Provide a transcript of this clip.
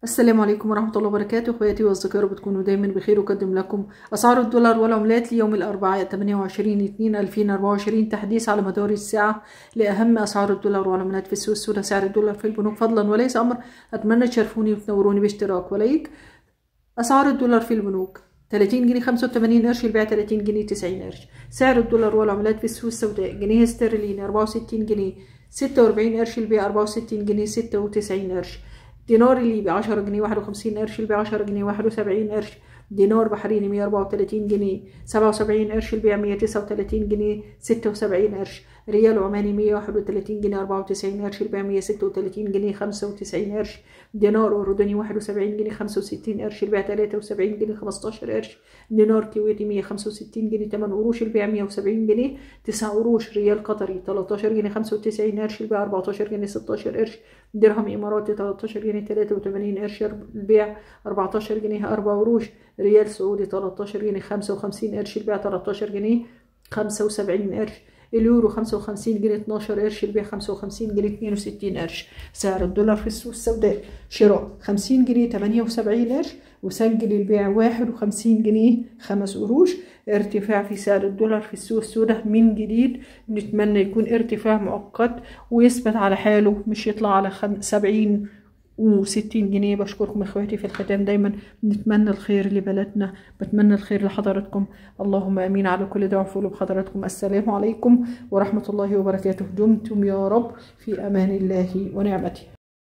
السلام عليكم ورحمة الله وبركاته اخواتي واصدقائي بتكونوا دايما بخير وقدم لكم اسعار الدولار والعملات ليوم الاربعاء 28 2 2024 تحديث على مدار الساعة لاهم اسعار الدولار والعملات في السوق السوداء سعر الدولار في البنوك فضلا وليس امر اتمنى تشرفوني وتنوروني باشتراك ولايك اسعار الدولار في البنوك 30 جنيه 85 قرش البيع 30 جنيه 90 قرش سعر الدولار والعملات في السوق السوداء جنيه استرليني 64 جنيه 46 قرش البيع 64 جنيه 96 قرش دينار الليبي 10 جنيه 51 قرش البيع 10 جنيه 71 قرش دينار بحريني 134 جنيه 77 قرش البيع 139 جنيه 76 قرش ريال عماني 131 جنيه 94 قرش البيع 136 جنيه 95 قرش دينار أردني 71 جنيه 65 قرش البيع 73 جنيه 15 قرش دينار كويتي 165 جنيه 8 قروش البيع 170 جنيه 9 قروش ريال قطري 13 جنيه 95 قرش البيع 14 جنيه 16 قرش درهم إماراتي 13 جنيه 83 قرش البيع 14 جنيه 4 قروش ريال سعودي 13 جنيه 55 قرش البيع 13 جنيه 75 قرش اليورو 55 جنيه 12 قرش البيع 55 جنيه 62 قرش سعر الدولار في السوق السوداء شراء 50 جنيه 78 قرش وسجل البيع 51 جنيه 5 قروش ارتفاع في سعر الدولار في السوق السوداء من جديد نتمنى يكون ارتفاع مؤقت ويثبت على حاله مش يطلع على 70 وستين جنيه بشكركم اخواتي في الختام دايما نتمنى الخير لبلدنا بتمنى الخير لحضراتكم اللهم امين على كل دعوة فولو بحضراتكم السلام عليكم ورحمة الله وبركاته دمتم يا رب في امان الله ونعمته